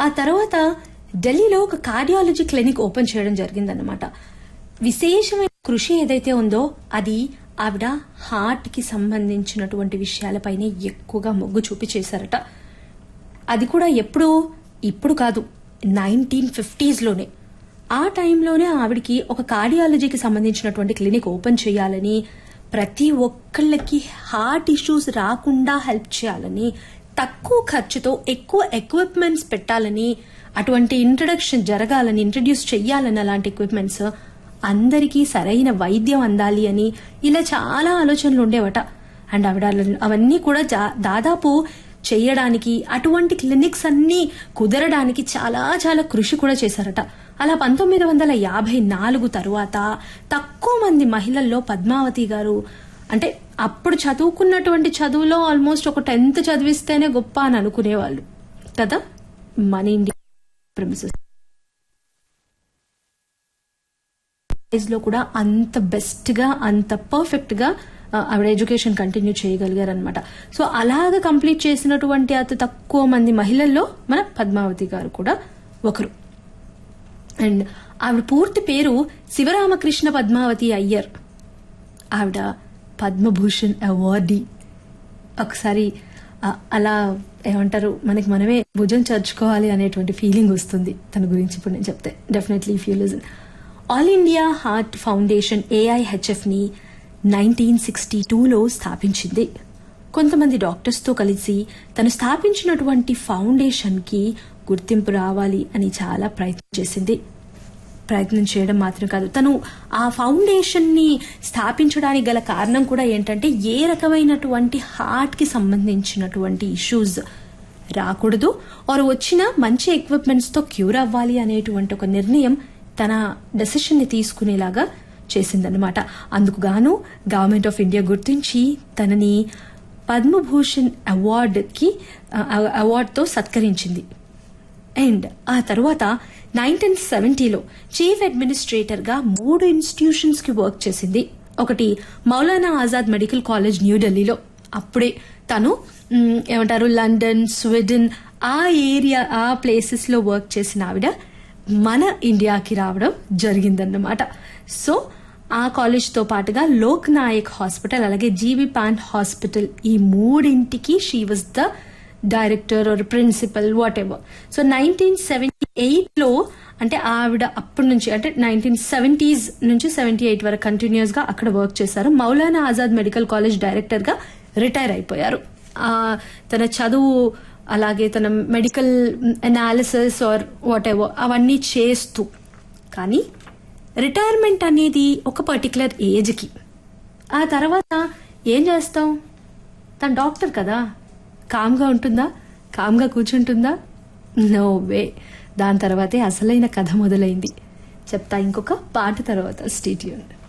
ఆ తర్వాత ఢిల్లీలో ఒక కార్డియాలజీ క్లినిక్ ఓపెన్ చేయడం జరిగిందన్నమాట విశేషమైన కృషి ఏదైతే ఉందో అది ఆవిడ హార్ట్ కి సంబంధించినటువంటి విషయాలపైనే ఎక్కువగా మొగ్గు చూపి చేశారట అది కూడా ఎప్పుడు ఇప్పుడు కాదు నైన్టీన్ ఫిఫ్టీస్లోనే ఆ టైంలోనే ఆవిడికి ఒక కార్డియాలజీకి సంబంధించినటువంటి క్లినిక్ ఓపెన్ చేయాలని ప్రతి ఒక్కళ్ళకి హార్ట్ ఇష్యూస్ రాకుండా హెల్ప్ చేయాలని తక్కువ ఖర్చుతో ఎక్కువ ఎక్విప్మెంట్స్ పెట్టాలని అటువంటి ఇంట్రడక్షన్ జరగాలని ఇంట్రడ్యూస్ చెయ్యాలని అలాంటి ఎక్విప్మెంట్స్ అందరికీ సరైన వైద్యం అందాలి అని ఇలా చాలా ఆలోచనలు ఉండేవట అండ్ ఆవిడ అవన్నీ కూడా జా- దాదాపు చేయడానికి అటువంటి క్లినిక్స్ అన్ని కుదరడానికి చాలా చాలా కృషి కూడా చేశారట అలా పంతొమ్మిది వందల యాభై నాలుగు తరువాత తక్కువ మంది మహిళల్లో పద్మావతి గారు అంటే అప్పుడు చదువుకున్నటువంటి చదువులో ఆల్మోస్ట్ ఒక టెన్త్ చదివిస్తేనే గొప్ప అని అనుకునేవాళ్ళు కదా మన ఇండియా premises. లో కూడా అంత బెస్ట్ గా అంత పర్ఫెక్ట్ గా ఆ, ఆవిడ ఎడ్యుకేషన్ కంటిన్యూ చేయగలిగారు అనమాట సో అలాగ కంప్లీట్ చేసినటువంటి అతి తక్కువ మంది మహిళల్లో మన పద్మావతి గారు కూడా ఒకరు అండ్ ఆవిడ పూర్తి పేరు శివరామకృష్ణ పద్మావతి అయ్యర్ ఆవిడ పద్మభూషణ్ అవార్డీ ఒకసారి ఆ, అలా ఏమంటారు మనకి మనమే భుజం చర్చుకోవాలి అనేటువంటి ఫీలింగ్ వస్తుంది తన గురించి ఇప్పుడు నేను చెప్తే definitely if you listen All India Heart Foundation AIHF ని నైన్టీన్ సిక్స్టీ టూలో స్థాపించింది కొంతమంది డాక్టర్స్ తో కలిసి తను స్థాపించినటువంటి ఫౌండేషన్ కి గుర్తింపు రావాలి అని చాలా ప్రయత్నం చేసింది ప్రయత్నం చేయడం మాత్రం కాదు తను ఆ ఫౌండేషన్ ని స్థాపించడానికి గల కారణం కూడా ఏంటంటే ఏ రకమైనటువంటి హార్ట్ కి సంబంధించినటువంటి ఇష్యూస్ రాకూడదు ఆర్ వచ్చిన మంచి ఎక్విప్మెంట్స్ తో క్యూర్ అవ్వాలి అనేటువంటి ఒక నిర్ణయం తన డెసిషన్ ని తీసుకునేలాగా చేసిందనమాట అందుకు గాను గవర్నమెంట్ ఆఫ్ ఇండియా గుర్తించి తనని పద్మభూషణ్ అవార్డుకి అవార్డుతో సత్కరించింది అండ్ ఆ తర్వాత నైన్టీన్ సెవెంటీలో చీఫ్ అడ్మినిస్ట్రేటర్ గా మూడు ఇన్స్టిట్యూషన్స్ కి వర్క్ చేసింది ఒకటి మౌలానా ఆజాద్ మెడికల్ కాలేజ్ న్యూఢిల్లీలో అప్పుడే తను మ్, ఏమంటారు లండన్ స్వీడన్ ఆ ఏరియా ఆ ప్లేసెస్ లో వర్క్ చేసిన ఆవిడ మన ఇండియాకి రావడం జరిగిందన్నమాట సో ఆ కాలేజ్ తో పాటుగా లోక్ నాయక్ హాస్పిటల్ అలాగే జీవి పాన్ హాస్పిటల్ ఈ మూడింటికి she was the director or principal whatever so nineteen seventy eight లో అంటే ఆవిడ అప్పటి నుంచి అంటే నైన్టీన్ సెవెంటీస్ నుంచి సెవెంటీ ఎయిట్ వరకు కంటిన్యూస్ గా అక్కడ వర్క్ చేశారు Maulana Azad medical college director గా రిటైర్ అయిపోయారు ఆ, తన చదువు అలాగే తన medical analysis or whatever అవన్నీ చేస్తూ కానీ రిటైర్మెంట్ అనేది ఒక పర్టికులర్ ఏజ్కి ఆ తర్వాత ఏం చేస్తాం తన డాక్టర్ కదా కామ్గా ఉంటుందా కామ్గా కూర్చుంటుందా నో వే దాని తర్వాతే అసలైన కథ మొదలైంది చెప్తా ఇంకొక పాట తర్వాత స్టేట్యూన్